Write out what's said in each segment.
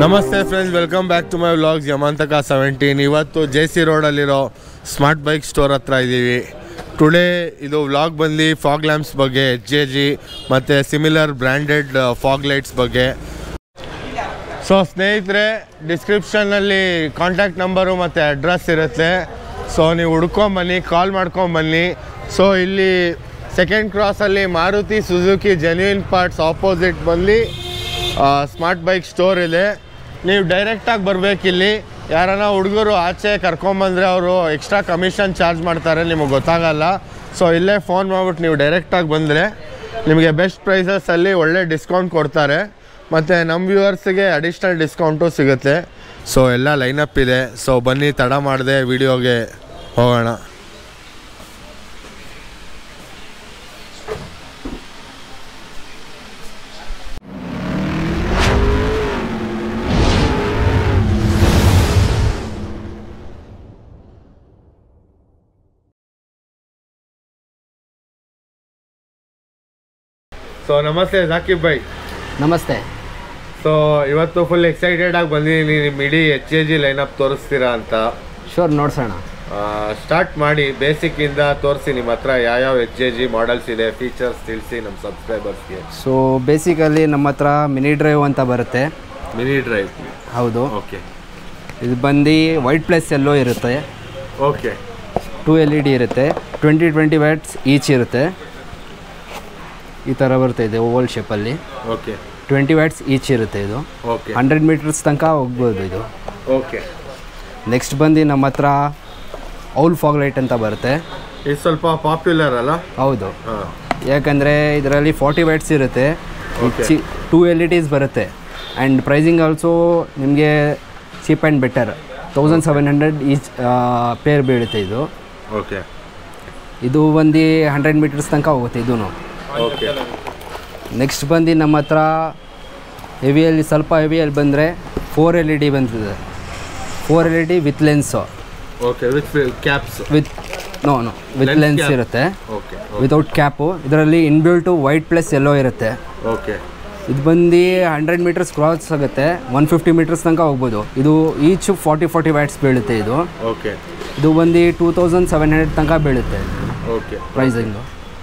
ನಮಸ್ತೆ friends welcome back to my vlogs Yamantaka seventeen ಇವತ್ತು J C ರೋಡಲ್ಲಿರೋ ಸ್ಮಾರ್ಟ್ ಬೈಕ್ ಸ್ಟೋರ್ ಹತ್ರ ಇದ್ದೀವಿ ಟುಡೇ ಇದು ವ್ಲಾಗ್ ಬಂದು ಫಾಗ್ ಲ್ಯಾಂಪ್ಸ್ ಬಗ್ಗೆ ಎಚ್ ಜೆ ಜಿ ಮತ್ತು ಸಿಮಿಲರ್ ಬ್ರ್ಯಾಂಡೆಡ್ ಫಾಗ್ ಲೈಟ್ಸ್ ಬಗ್ಗೆ ಸೊ ಸ್ನೇಹಿತರೆ ಡಿಸ್ಕ್ರಿಪ್ಷನ್ನಲ್ಲಿ ಕಾಂಟ್ಯಾಕ್ಟ್ ನಂಬರು ಮತ್ತು ಅಡ್ರೆಸ್ ಇರುತ್ತೆ ಸೊ ನೀವು ಹುಡ್ಕೊಂಬನ್ನಿ ಕಾಲ್ ಮಾಡ್ಕೊಂಬನ್ನಿ ಸೊ ಇಲ್ಲಿ ಸೆಕೆಂಡ್ ಕ್ರಾಸಲ್ಲಿ Maruti Suzuki genuine parts opposite ಬಂದು ಸ್ಮಾರ್ಟ್ ಬೈಕ್ ಸ್ಟೋರ್ ಇದೆ ನೀವು ಡೈರೆಕ್ಟಾಗಿ ಬರಬೇಕಿಲ್ಲಿ ಯಾರನ್ನ ಹುಡುಗರು ಆಚೆ ಕರ್ಕೊಂಬಂದರೆ ಅವರು ಎಕ್ಸ್ಟ್ರಾ ಕಮಿಷನ್ ಚಾರ್ಜ್ ಮಾಡ್ತಾರೆ ನಿಮಗೆ ಗೊತ್ತಾಗಲ್ಲ ಸೊ ಇಲ್ಲೇ ಫೋನ್ ಮಾಡ್ಬಿಟ್ಟು ನೀವು ಡೈರೆಕ್ಟಾಗಿ ಬಂದರೆ ನಿಮಗೆ ಬೆಸ್ಟ್ ಪ್ರೈಸಸಲ್ಲಿ ಒಳ್ಳೆ ಡಿಸ್ಕೌಂಟ್ ಕೊಡ್ತಾರೆ ಮತ್ತು ನಮ್ಮ ವ್ಯೂವರ್ಸ್ಗೆ ಅಡಿಷ್ನಲ್ ಡಿಸ್ಕೌಂಟು ಸಿಗುತ್ತೆ ಸೊ ಎಲ್ಲ ಲೈನಪ್ ಇದೆ ಸೊ ಬನ್ನಿ ತಡ ಮಾಡದೆ ವಿಡಿಯೋಗೆ ಹೋಗೋಣ ಸೊ ನಮಸ್ತೆ ಜಾಕಿಬ್ ಬೈ ನಮಸ್ತೆ ಸೊ ಇವತ್ತು ಫುಲ್ ಎಕ್ಸೈಟೆಡ್ ಆಗಿ ಬಂದಿದ್ದೀನಿ ನಿಮ್ಮ ಇಡೀ ಎಚ್ ಎ ಜಿ ಲೈನಪ್ ತೋರಿಸ್ತೀರಾ ಅಂತ ಶೋರ್ ನೋಡ್ಸೋಣ ಸ್ಟಾರ್ಟ್ ಮಾಡಿ ಬೇಸಿಕ್ಕಿಂದ ತೋರಿಸಿ ನಿಮ್ಮ ಹತ್ರ ಯಾವ್ಯಾವ ಎಚ್ ಎ ಜಿ ಮಾಡಲ್ಸ್ ಇದೆ ಫೀಚರ್ಸ್ ತಿಳಿಸಿ ನಮ್ಮ ಸಬ್ಸ್ಕ್ರೈಬರ್ಸ್ಗೆ ಸೊ ಬೇಸಿಕಲಿ ನಮ್ಮ ಹತ್ರ ಮಿನಿ ಡ್ರೈವ್ ಅಂತ ಬರುತ್ತೆ ಮಿನಿ ಡ್ರೈವ್ ಹೌದು ಓಕೆ ಇದು ಬಂದು ವೈಟ್ ಪ್ಲಸ್ ಎಲ್ಲೋ ಇರುತ್ತೆ okay two L E D ಇರುತ್ತೆ ಟ್ವೆಂಟಿ ಟ್ವೆಂಟಿ ವ್ಯಾಟ್ಸ್ ಈಚ್ ಇರುತ್ತೆ ಈ ಥರ ಬರುತ್ತೆ ಇದು ಓವಲ್ ಶೇಪಲ್ಲಿ ಓಕೆ ಟ್ವೆಂಟಿ ವ್ಯಾಟ್ಸ್ ಈಚ್ ಇರುತ್ತೆ ಇದು ಓಕೆ ಹಂಡ್ರೆಡ್ ಮೀಟರ್ಸ್ ತನಕ ಹೋಗ್ಬೋದು ಇದು ಓಕೆ ನೆಕ್ಸ್ಟ್ ಬಂದು ನಮ್ಮ ಹತ್ರ ಔಲ್ ಫಾಗ್ ಲೈಟ್ ಅಂತ ಬರುತ್ತೆ ಇದು ಸ್ವಲ್ಪ ಪಾಪ್ಯುಲರ್ ಅಲ್ಲ ಹೌದು ಹಾಂ ಯಾಕಂದರೆ ಇದರಲ್ಲಿ ಫಾರ್ಟಿ ವ್ಯಾಟ್ಸ್ ಇರುತ್ತೆ Okay. ಚಿ ಟೂ ಎಲ್ ಇ ಡಿಸ್ ಬರುತ್ತೆ ಆ್ಯಂಡ್ ಪ್ರೈಸಿಂಗ್ ಆಲ್ಸೋ ನಿಮಗೆ cheap and better thousand seven hundred each pair ಬೀಳುತ್ತೆ ಇದು ಓಕೆ ಇದು ಬಂದು ಹಂಡ್ರೆಡ್ ಮೀಟರ್ಸ್ ತನಕ ಹೋಗುತ್ತೆ ಇದೂ ಓಕೆ ನೆಕ್ಸ್ಟ್ ಬಂದು ನಮ್ಮ ಹತ್ರ ಹೆವಿಯಲ್ಲಿ ಸ್ವಲ್ಪ ಹೆವಿಯಲ್ಲಿ ಬಂದರೆ ಫೋರ್ ಎಲ್ ಇ ಡಿ ಬಂದಿದೆ four L E D with lens okay with caps with no no with Lens lens cap. ಇರುತ್ತೆ ಓಕೆ ವಿತೌಟ್ ಕ್ಯಾಪು ಇದರಲ್ಲಿ ಇನ್ಬಿಲ್ಟು ವೈಟ್ ಪ್ಲಸ್ ಎಲ್ಲೋ ಇರುತ್ತೆ ಓಕೆ ಇದು ಬಂದು ಹಂಡ್ರೆಡ್ ಮೀಟರ್ಸ್ ಕ್ರಾಸ್ ಆಗುತ್ತೆ one fifty meters ತನಕ ಹೋಗ್ಬೋದು ಇದು ಈಚ್ ಫಾರ್ಟಿ ಫಾರ್ಟಿ ವ್ಯಾಟ್ಸ್ ಬೀಳುತ್ತೆ ಇದು ಓಕೆ ಇದು ಬಂದು ಟೂ ತೌಸಂಡ್ ಸೆವೆನ್ ಹಂಡ್ರೆಡ್ ತನಕ ಬೀಳುತ್ತೆ ಓಕೆ ಪ್ರೈಸಿಂಗು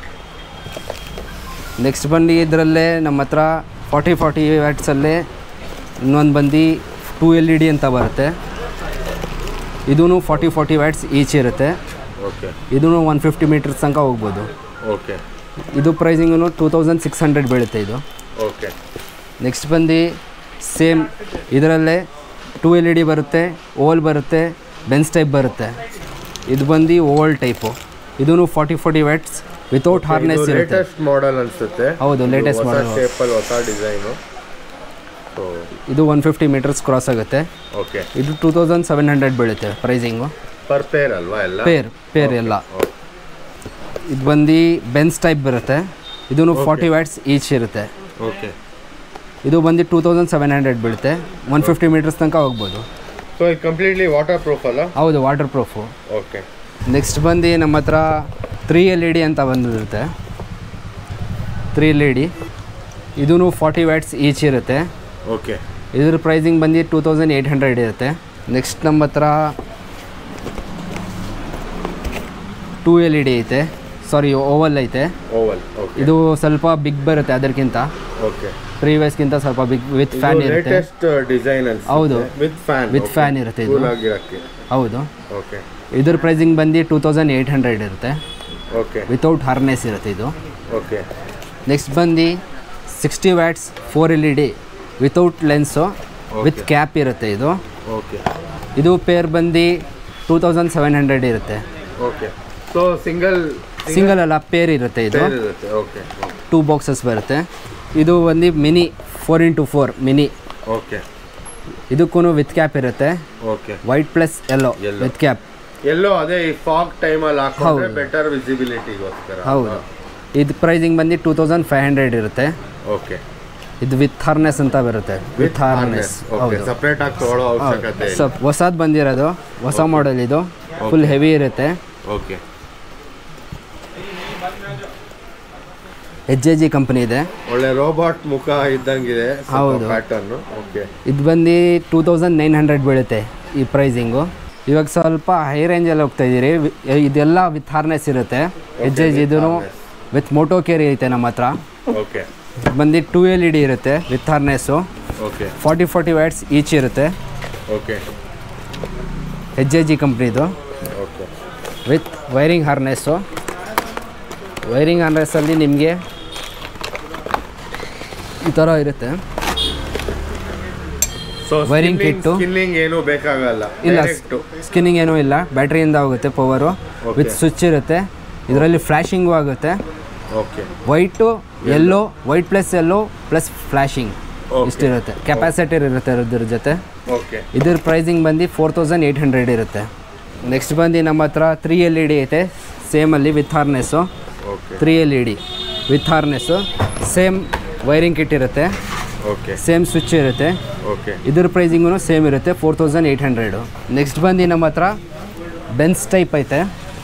ನೆಕ್ಸ್ಟ್ ಬಂದು ಇದರಲ್ಲೇ ನಮ್ಮ ಹತ್ರ ಫಾರ್ಟಿ ಫಾರ್ಟಿ ವ್ಯಾಟ್ಸಲ್ಲೇ ಇನ್ನೊಂದು ಬಂದು ಟೂ ಎಲ್ ಇ ಡಿ ಅಂತ ಬರುತ್ತೆ ಇದೂ ಫಾರ್ಟಿ ಫಾರ್ಟಿ ವ್ಯಾಟ್ಸ್ ಈಚ್ ಇರುತ್ತೆ ಓಕೆ ಇದೂ ಒನ್ ಫಿಫ್ಟಿ ಮೀಟರ್ಸ್ ತನಕ ಹೋಗ್ಬೋದು ಓಕೆ ಇದು pricing two thousand six hundred ಬೀಳುತ್ತೆ ಇದು ಓಕೆ ನೆಕ್ಸ್ಟ್ ಬಂದು ಸೇಮ್ ಇದರಲ್ಲೇ ಟೂ ಎಲ್ ಇ ಡಿ ಬರುತ್ತೆ ಓವಲ್ ಬರುತ್ತೆ ಬೆನ್ಸ್ ಟೈಪ್ ಬರುತ್ತೆ ಇದು ಬಂದು ಓವಲ್ ಟೈಪು ಇದೂ forty forty watts without harness ಇರುತ್ತೆ ಲೇಟೆಸ್ಟ್ ಮಾಡೆಲ್ ಅನ್ಸುತ್ತೆ ಹೌದು ಲೇಟೆಸ್ಟ್ ಹೊಸ ಮಾಡಲ್ ಶೇಪಲ್ಲಿ ಹೊಸ ಡಿಸೈನು ಸೊ ಇದು ಒನ್ ಫಿಫ್ಟಿ ಮೀಟರ್ಸ್ ಕ್ರಾಸ್ ಆಗುತ್ತೆ ಓಕೆ ಇದು ಟೂ ತೌಸಂಡ್ ಸೆವೆನ್ ಹಂಡ್ರೆಡ್ ಬೀಳುತ್ತೆ ಪ್ರೈಸಿಂಗು ಪರ್ ಪೇರ್ ಅಲ್ವಾ ಎಲ್ಲ ಪೇರ್ ಪೇರ್ ಎಲ್ಲ ಇದು ಬಂದು ಬೆನ್ಸ್ ಟೈಪ್ ಬರುತ್ತೆ ಇದೂ ಫಾರ್ಟಿ ವ್ಯಾಟ್ಸ್ ಈಚ್ ಇರುತ್ತೆ ಓಕೆ ಇದು ಬಂದು ಟೂ ತೌಸಂಡ್ ಸೆವೆನ್ ಹಂಡ್ರೆಡ್ ಬೀಳುತ್ತೆ ಒನ್ ಫಿಫ್ಟಿ ಮೀಟರ್ಸ್ ತನಕ ಹೋಗ್ಬೋದು ಸೊ ಇದು ಕಂಪ್ಲೀಟ್ಲಿ ವಾಟರ್ ಪ್ರೂಫ್ ಅಲ್ಲ ಹೌದು ವಾಟರ್ ಪ್ರೂಫು ಓಕೆ ನೆಕ್ಸ್ಟ್ ಬಂದು ನಮ್ಮ ಹತ್ರ ತ್ರೀ ಎಲ್ ಇ ಡಿ ಅಂತ ಬಂದಿರುತ್ತೆ ತ್ರೀ ಎಲ್ ಇ ಡಿ ಇದೂ ಫಾರ್ಟಿ ವ್ಯಾಟ್ಸ್ ಈಚ್ ಇರುತ್ತೆ ಓಕೆ ಇದ್ರ ಪ್ರೈಸಿಂಗ್ ಬಂದು ಟೂ ತೌಸಂಡ್ ಏಯ್ಟ್ ಹಂಡ್ರೆಡ್ ಇರುತ್ತೆ ನೆಕ್ಸ್ಟ್ ನಮ್ಮ ಹತ್ರ ಟೂ ಎಲ್ ಇ ಡಿ ಐತೆ ಸಾರಿ ಓವಲ್ ಐತೆ ಓವಲ್ ಓಕೆ ಇದು ಸ್ವಲ್ಪ ಬಿಗ್ ಬರುತ್ತೆ ಅದಕ್ಕಿಂತ ಓಕೆ ಪ್ರೀವಿಯಸ್ಗಿಂತ ಸ್ವಲ್ಪ ಬಿಗ್ ವಿತ್ ಫ್ಯಾನ್ ಇರುತ್ತೆ ಲೇಟೆಸ್ಟ್ ಡಿಸೈನ್ ಅನ್ಸುತ್ತೆ ಹೌದು. ವಿತ್ ಫ್ಯಾನ್ With fan ಇರುತ್ತೆ ಇದು. ಕೂಲ್ ಆಗಿರಕ್ಕೆ ಹೌದು ಓಕೆ ಇದ್ರ ಪ್ರೈಸಿಂಗ್ ಬಂದು ಟೂ ತೌಸಂಡ್ ಏಯ್ಟ್ ಹಂಡ್ರೆಡ್ ಇರುತ್ತೆ ಓಕೆ ವಿತೌಟ್ ಹಾರ್ನೆಸ್ ಇರುತ್ತೆ ಇದು ಓಕೆ ನೆಕ್ಸ್ಟ್ ಬಂದು sixty watts four L E D without lens with Okay. Cap ಇರುತ್ತೆ ಇದು ಓಕೆ ಇದು ಪೇರ್ ಬಂದು ಟೂ ತೌಸಂಡ್ ಸೆವೆನ್ ಹಂಡ್ರೆಡ್ ಇರುತ್ತೆ ಓಕೆ ಸೊ ಸಿಂಗಲ್ ಸಿಂಗಲ್ ಅಲ್ಲ ಪೇರ್ ಇರುತ್ತೆ ಇದು ಪೇರ್ ಇರುತ್ತೆ ಓಕೆ ಟೂ ಬಾಕ್ಸಸ್ ಬರುತ್ತೆ ಇದು ಒಂದು mini four into four mini okay ಇದಕ್ಕೂ ವಿತ್ ಕ್ಯಾಪ್ ಇರುತ್ತೆ okay white plus yellow Yellow. With cap yellow ಅದೇ ಈ ಫಾಗ್ ಟೈಮಲ್ಲಿ ಹಾಕೊಂಡ್ರೆ ಹೌದು. ಬೆಟರ್ ವಿಸಿಬಿಲಿಟಿಗೋಸ್ಕರ ಹೌದು ಇದು ಪ್ರೈಸಿಂಗ್ ಬಂದು ಟೂ ತೌಸಂಡ್ ಫೈವ್ ಹಂಡ್ರೆಡ್ ಇರುತ್ತೆ ಓಕೆ ಇದು ವಿತ್ ಹಾರ್ನೆಸ್ ಅಂತ ಬರುತ್ತೆ ವಿತ್ ಹಾರ್ನೆಸ್ ಓಕೆ ಹೌದು ಸಪ್ರೇಟ್ ಆಗಿ ತಗೊಳ್ಳೋ ಅವಶ್ಯಕತೆ ಇಲ್ಲ ಸ್ವಲ್ಪ ಹೊಸದು ಬಂದಿರೋದು ಹೊಸ ಮಾಡೆಲ್ ಇದು ಫುಲ್ ಹೆವಿ ಇರುತ್ತೆ okay H A G company ಇದೆ ಒಳ್ಳೆ ರೋಬೋಟ್ ಮುಖ ಇದ್ದಂಗಿದೆ ಹೌದು. ಪ್ಯಾಟರ್ನ್ ಓಕೆ ಇದು ಬಂದು ಟೂ ತೌಸಂಡ್ ನೈನ್ ಹಂಡ್ರೆಡ್ ಬೀಳುತ್ತೆ ಈ ಪ್ರೈಸಿಂಗು ಇವಾಗ ಸ್ವಲ್ಪ ಹೈ ರೇಂಜಲ್ಲಿ ಹೋಗ್ತಾ ಇದ್ದೀರಿ ವಿ- ಇದೆಲ್ಲ ವಿತ್ ಹಾರ್ನೆಸ್ ಇರುತ್ತೆ ಎಚ್ ಎ ಜಿ ಇದೂ ವಿತ್ ಮೋಟೋ ಕೇರ್ ಐತೆ ನಮ್ಮ ಹತ್ರ ಓಕೆ ಬಂದು ಟೂ ಎಲ್ ಇ ಡಿ ಇರುತ್ತೆ with harness okay forty forty watts each ಇರುತ್ತೆ ಓಕೆ ಎಚ್ ಎ ಜಿ ಕಂಪ್ನಿದು okay with wiring harness wiring ಹಾರ್ನೆಸ್ಸಲ್ಲಿ ನಿಮಗೆ ಈ ಥರ ಇರುತ್ತೆ ಸೊ Wiring kit. ಸ್ಕಿನ್ನಿಂಗ್ ಏನು ಬೇಕಾಗಲ್ಲ ಇಲ್ಲ Direct. ಸ್ಕಿನ್ನಿಂಗ್ ಏನೂ ಇಲ್ಲ ಬ್ಯಾಟ್ರಿಯಿಂದ ಹೋಗುತ್ತೆ ಪವರು Okay. ವಿತ್ ಸ್ವಿಚ್ ಇರುತ್ತೆ ಇದರಲ್ಲಿ ಫ್ಲ್ಯಾಶಿಂಗು ಆಗುತ್ತೆ okay white yellow white plus yellow plus flashing Okay. ಇಷ್ಟಿರುತ್ತೆ ಕೆಪಾಸಿಟರ್ ಇರುತ್ತೆ ಅದ್ರ ಜೊತೆ ಓಕೆ ಇದ್ರ ಪ್ರೈಸಿಂಗ್ ಬಂದು ಫೋರ್ ತೌಸಂಡ್ ಏಯ್ಟ್ ಹಂಡ್ರೆಡ್ ಇರುತ್ತೆ ನೆಕ್ಸ್ಟ್ ಬಂದು ನಮ್ಮ ಹತ್ರ ತ್ರೀ ಎಲ್ ಇ ಡಿ ಐತೆ ಸೇಮಲ್ಲಿ with harness okay three L E D with harness same wiring kit ಇರುತ್ತೆ ಓಕೆ ಸೇಮ್ ಸ್ವಿಚ್ ಇರುತ್ತೆ ಓಕೆ ಇದ್ರ ಪ್ರೈಸಿಂಗೂ ಸೇಮ್ ಇರುತ್ತೆ four thousand eight hundred next ಬಂದು ನಮ್ಮ ಹತ್ರ ಬೆನ್ಸ್ ಟೈಪ್ ಐತೆ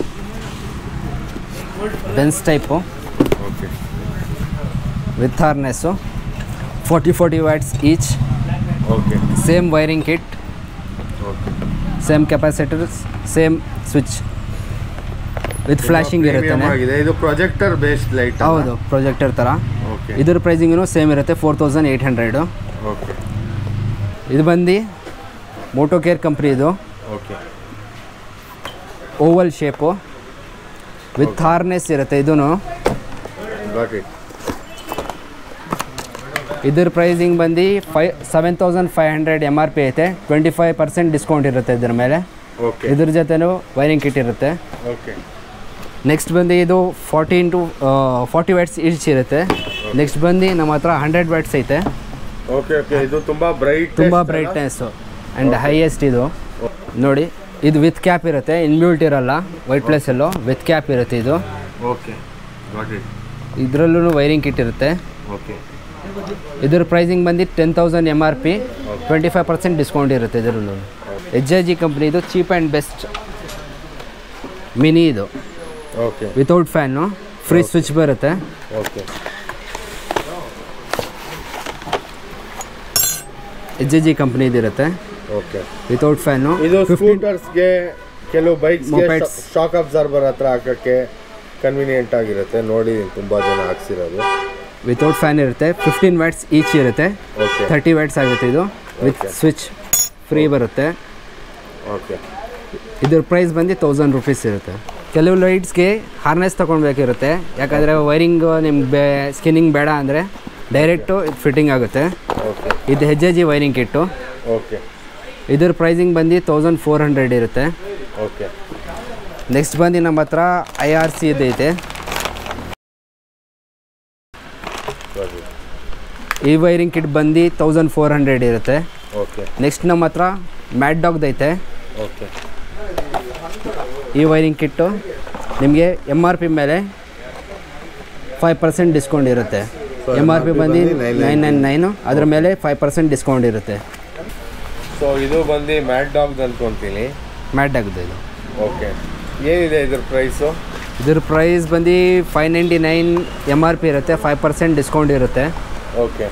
Benz type okay with harness forty forty watts each okay same wiring kit okay same capacitors same switch with flashing ಇರುತ್ತೆ ಆಗಿದೆ ಇದು ಪ್ರೊಜೆಕ್ಟರ್ ಬೇಸ್ಡ್ ಲೈಟ್ ಹೌದು projector ಥರ okay ಇದ್ರ ಪ್ರೈಸಿಂಗೂ ಸೇಮ್ ಇರುತ್ತೆ four thousand eight hundred okay ಇದು ಬಂದು ಮೋಟೋ ಕೇರ್ ಕಂಪ್ನಿ ಇದು okay oval shape with harness ಇರುತ್ತೆ ಇದೂ ಗಾಟ್ ಇಟ್ ಇದ್ರ ಪ್ರೈಸಿಂಗ್ ಬಂದು ಫೈ seven thousand five hundred M R P ಐತೆ ಟ್ವೆಂಟಿ ಫೈವ್ ಪರ್ಸೆಂಟ್ ಡಿಸ್ಕೌಂಟ್ ಇರುತ್ತೆ ಇದ್ರ ಮೇಲೆ ಓಕೆ ಇದ್ರ ಜೊತೆನೂ ವೈರಿಂಗ್ ಕಿಟ್ ಇರುತ್ತೆ ಓಕೆ ನೆಕ್ಸ್ಟ್ ಬಂದು ಇದು forty into forty watts each ಇರುತ್ತೆ ನೆಕ್ಸ್ಟ್ ಬಂದು ನಮ್ಮ ಹತ್ರ ಹಂಡ್ರೆಡ್ ವ್ಯಾಟ್ಸ್ ಐತೆ ಓಕೆ ಓಕೆ ಇದು ತುಂಬಾ ಬ್ರೈಟ್ ತುಂಬ ಬ್ರೈಟ್ನೆಸ್ಸು ಆ್ಯಂಡ್ ಹೈಯೆಸ್ಟ್ ಇದು ನೋಡಿ ಇದು ವಿತ್ ಕ್ಯಾಪ್ ಇರುತ್ತೆ ಇನ್ಬ್ಯೂಲ್ಟ್ ಇರಲ್ಲ white plus yellow with cap ಇರುತ್ತೆ ಇದು ಓಕೆ ಗಾಟ್ ಇಟ್ ಇದರಲ್ಲೂ ವೈರಿಂಗ್ ಕಿಟ್ ಇರುತ್ತೆ ಓಕೆ ಇದ್ರ ಪ್ರೈಸಿಂಗ್ ಬಂದು ten thousand M R P twenty five percent discount ಇರುತ್ತೆ ಇದರಲ್ಲೂ ಎಚ್ ಐ ಜಿ ಕಂಪ್ನಿದು ಚೀಪ್ ಆ್ಯಂಡ್ ಬೆಸ್ಟ್ ಮಿನಿ ಇದು okay without fan free switch ಬರುತ್ತೆ ಓಕೆ ಎಚ್ ಐ ಜಿ ಕಂಪ್ನಿದು ಇರುತ್ತೆ ಓಕೆ ವಿತೌಟ್ ಫ್ಯಾನು ಇದು ಸ್ಕೂಟರ್ಸ್ಗೆ ಕೆಲವು ಬೈಕ್ಸ್ಗೆ Mopeds. ಶಾಕ್ ಅಬ್ಸರ್ಬರ್ ಹತ್ರ ಹಾಕಕ್ಕೆ ಕನ್ವಿನಿಯೆಂಟ್ ಆಗಿರುತ್ತೆ ನೋಡಿ ತುಂಬಾ ಜನ ಹಾಕ್ಸಿರೋದು ವಿತೌಟ್ ಫ್ಯಾನ್ ಇರುತ್ತೆ ಫಿಫ್ಟೀನ್ ವ್ಯಾಟ್ಸ್ ಈಚ್ ಇರುತ್ತೆ ಓಕೆ ತರ್ಟಿ ವ್ಯಾಟ್ಸ್ ಆಗುತ್ತೆ ಇದು ವಿತ್ Okay. ಸ್ವಿಚ್ ಫ್ರೀ ಬರುತ್ತೆ ಓಕೆ ಇದ್ರ ಪ್ರೈಸ್ ಬಂದು ತೌಸಂಡ್ ರುಪೀಸ್ ಇರುತ್ತೆ ಕೆಲವು ಲೈಟ್ಸ್ಗೆ ಹಾರ್ನೆಸ್ ತೊಗೊಳ್ಬೇಕಿರುತ್ತೆ ಯಾಕಂದರೆ ವೈರಿಂಗ್ ನಿಮ್ಗೆ ಬೇ ಸ್ಕಿನ್ನಿಂಗ್ ಬೇಡ ಅಂದರೆ ಡೈರೆಕ್ಟು ಇದು ಫಿಟ್ಟಿಂಗ್ ಆಗುತ್ತೆ ಓಕೆ ಇದು ಹೆಜ್ಜೆ ಜಿ ವೈರಿಂಗ್ ಕಿಟ್ಟು ಓಕೆ ಇದ್ರ ಪ್ರೈಸಿಂಗ್ ಬಂದು ತೌಸಂಡ್ ಫೋರ್ ಹಂಡ್ರೆಡ್ ಇರುತ್ತೆ ಓಕೆ ನೆಕ್ಸ್ಟ್ ಬಂದು ನಮ್ಮ ಹತ್ರ ಐ ಆರ್ ಸಿ ಇದೈತೆ ಈ ವೈರಿಂಗ್ ಕಿಟ್ ಬಂದು ತೌಸಂಡ್ ಫೋರ್ ಹಂಡ್ರೆಡ್ ಇರುತ್ತೆ ಓಕೆ ನೆಕ್ಸ್ಟ್ ನಮ್ಮ ಹತ್ರ ಮ್ಯಾಟ್ ಡಾಗ್ದೈತೆ ಓಕೆ ಈ ವೈರಿಂಗ್ ಕಿಟ್ಟು ನಿಮಗೆ ಎಮ್ ಆರ್ ಪಿ ಮೇಲೆ ಫೈವ್ ಪರ್ಸೆಂಟ್ ಡಿಸ್ಕೌಂಟ್ ಇರುತ್ತೆ So, M R P MRP ಬಂದು ಬಂದು ನೈನ್ ನೈನ್ ನೈನು ಅದ್ರ ಮೇಲೆ ಫೈವ್ ಪರ್ಸೆಂಟ್ ಡಿಸ್ಕೌಂಟ್ ಇರುತ್ತೆ ಸೊ ಇದು ಬಂದು ಮ್ಯಾಟ್ ಡಾಗ್ ಅನ್ಕೊಂತೀನಿ ಮ್ಯಾಟ್ ಡಾಗ್ದು ಇದು ಓಕೆ ಏನಿದೆ ಇದ್ರ ಪ್ರೈಸು ಇದ್ರ ಪ್ರೈಸ್ ಬಂದು five ninety nine M R P ಇರುತ್ತೆ ಫೈವ್ ಪರ್ಸೆಂಟ್ ಡಿಸ್ಕೌಂಟ್ ಇರುತ್ತೆ ಓಕೆ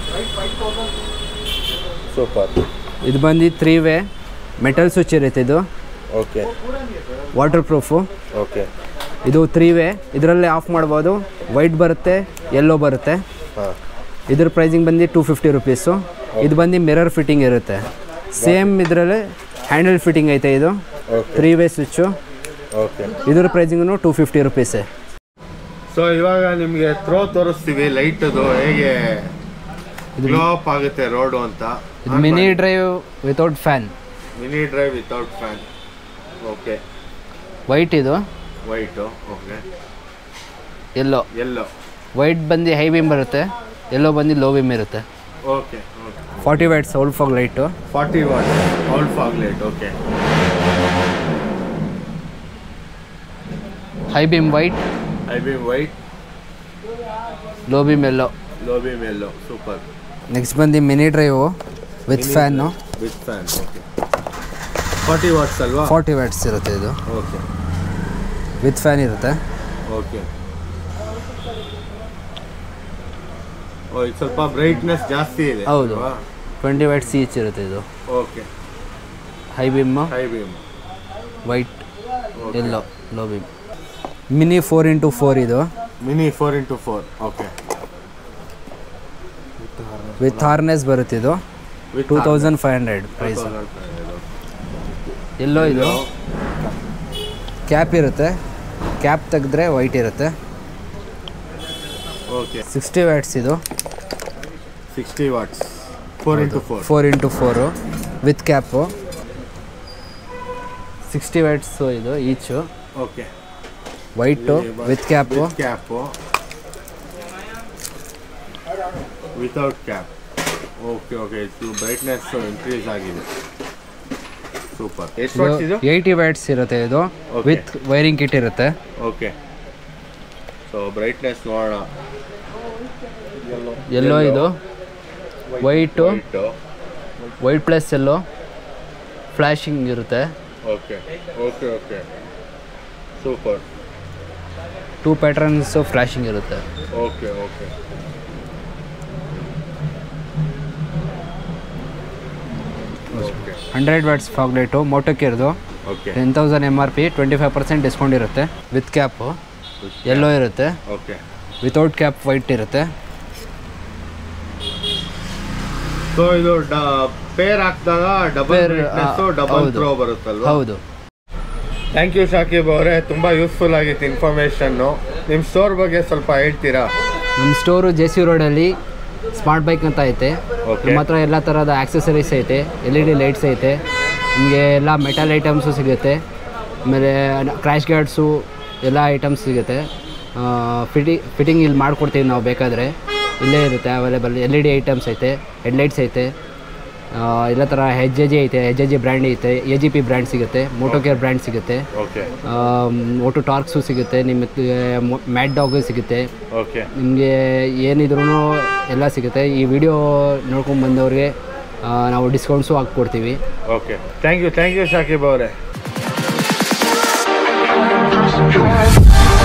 ಸೂಪರ್ ಇದು ಬಂದು ತ್ರೀ ವೇ ಮೆಟಲ್ ಸ್ವಿಚ್ ಇರುತ್ತೆ ಇದು ಓಕೆ ವಾಟರ್ ಪ್ರೂಫು ಓಕೆ ಇದು ತ್ರೀ ವೇ ಇದರಲ್ಲೇ ಆಫ್ ಮಾಡ್ಬೋದು ವೈಟ್ ಬರುತ್ತೆ ಯೆಲ್ಲೋ ಬರುತ್ತೆ ಹಾಂ ಇದ್ರ ಪ್ರೈಸಿಂಗ್ ಬಂದು ಟೂ ಫಿಫ್ಟಿ ರುಪೀಸು ಇದು ಬಂದು ಮಿರರ್ ಫಿಟ್ಟಿಂಗ್ ಇರುತ್ತೆ ಸೇಮ್ ಇದರಲ್ಲಿ ಹ್ಯಾಂಡಲ್ ಫಿಟ್ಟಿಂಗ್ ಐತೆ ಇದು okay three way switch okay ಇದ್ರ ಪ್ರೈಸಿಂಗು ಟೂ ಫಿಫ್ಟಿ ರುಪೀಸೇ ಸೊ ಇವಾಗ ನಿಮಗೆ ಥ್ರೋ ತೋರಿಸ್ತೀವಿ ಲೈಟದು ಹೇಗೆ ಗ್ಲೋ ಅಪ್ ಆಗುತ್ತೆ ರೋಡು ಅಂತ ಇದು mini drive without fan mini drive without fan okay white ಇದು white okay yellow yellow white ಬಂದು ಹೈ ಬೀಮ್ ಬರುತ್ತೆ ಎಲ್ಲೋ ಬಂದು ಲೋ ಬೀಮ್ ಇರುತ್ತೆ okay okay forty watts all fog light forty watt all fog light okay high beam white I B white low beam yellow low beam yellow super next ಬಂದು mini drive with fan with fan okay forty watts ಅಲ್ವಾ forty watts ಇರುತ್ತೆ ಇದು okay with fan ಇರುತ್ತೆ okay ಓ ಇದು ಸ್ವಲ್ಪ brightness ಜಾಸ್ತಿ ಇದೆ ಹೌದು ಟ್ವೆಂಟಿ ವೈಟ್ಸ್ ಈಚ್ ಇರುತ್ತೆ ಇದು okay high beam high beam white yellow low beam mini four into four ಇದು mini four into four okay with harness ಬರುತ್ತೆ ಇದು two thousand five hundred price yellow ಇದು ಕ್ಯಾಪ್ ಇರುತ್ತೆ ಕ್ಯಾಪ್ ತೆಗೆದ್ರೆ white ಇರುತ್ತೆ okay sixty watts ಇದು sixty watts four into four four into four with cap sixty watts ಇದು each okay white with cap cap without cap okay okay ಇದು brightness increase ಆಗಿದೆ super ಎಷ್ಟು watts ಇದು eighty watts ಇರುತ್ತೆ ಇದು Okay. With wiring kit ಇರುತ್ತೆ okay so brightness ನೋಡೋಣ yellow ಇದು white white white plus yellow flashing ಇರುತ್ತೆ okay okay okay super two patterns flashing ಇರುತ್ತೆ okay okay okay hundred watts fog light ಮೋಟೋಕಿರ್ದು okay ten thousand M R P twenty five percent discount ಇರುತ್ತೆ with cap yellow ಇರುತ್ತೆ okay without cap white ಇರುತ್ತೆ so ಇದು pair ಹಾಕಿದಾಗ double Pair, brightness ಆ, double ಹೌದು. Pro ಬರುತ್ತಲ್ವಾ ಹೌದು ಥ್ಯಾಂಕ್ ಯು ಶಾಕಿಬ್ ಅವರೇ ತುಂಬ ಯೂಸ್ಫುಲ್ ಆಗಿತ್ತು ಇನ್ಫಾರ್ಮೇಷನ್ನು ನಿಮ್ಮ ಸ್ಟೋರ್ ಬಗ್ಗೆ ಸ್ವಲ್ಪ ಹೇಳ್ತೀರಾ ನಮ್ಮ ಸ್ಟೋರು ಜೆ ಸಿ ರೋಡಲ್ಲಿ ಸ್ಮಾರ್ಟ್ ಬೈಕ್ ಅಂತ ಐತೆ Okay. ನಮ್ಮ ಹತ್ರ ಎಲ್ಲ ಥರದ ಆಕ್ಸೆಸರೀಸ್ ಐತೆ ಎಲ್ ಇ ಡಿ ಲೈಟ್ಸ್ ಐತೆ ನಿಮಗೆ ಎಲ್ಲ ಮೆಟಲ್ ಐಟಮ್ಸು ಸಿಗುತ್ತೆ ಆಮೇಲೆ ಕ್ರ್ಯಾಶ್ ಗಾರ್ಡ್ಸು ಎಲ್ಲ ಐಟಮ್ಸ್ ಸಿಗುತ್ತೆ ಫಿಟಿ ಫಿಟ್ಟಿಂಗ್ ಇಲ್ಲಿ ಮಾಡಿಕೊಡ್ತೀವಿ ನಾವು ಬೇಕಾದರೆ ಇಲ್ಲೇ ಇರುತ್ತೆ available L E D items ಐತೆ ಹೆಡ್ಲೈಟ್ಸ್ ಐತೆ ಆ, ಎಲ್ಲ ಥರ ಹೆಚ್ ಎ ಜಿ ಐತೆ ಹೆಚ್ ಎ ಜಿ ಬ್ರ್ಯಾಂಡ್ ಐತೆ ಎ ಜಿ ಪಿ ಬ್ರ್ಯಾಂಡ್ ಸಿಗುತ್ತೆ ಮೋಟೋಕೇರ್ ಬ್ರ್ಯಾಂಡ್ ಸಿಗುತ್ತೆ ಓಕೆ ಓಟು ಟಾರ್ಕ್ಸು ಸಿಗುತ್ತೆ ನಿಮಗೆ ಮ್ಯಾಟ್ ಡಾಗು ಸಿಗುತ್ತೆ ಓಕೆ ನಿಮಗೆ ಏನಿದ್ರು ಎಲ್ಲ ಸಿಗುತ್ತೆ ಈ ವಿಡಿಯೋ ನೋಡ್ಕೊಂಡು ಬಂದವ್ರಿಗೆ ಆ, ನಾವು ಡಿಸ್ಕೌಂಟ್ಸು ಹಾಕ್ಕೊಡ್ತೀವಿ okay thank you thank you Shakib ಅವರೇ Drive.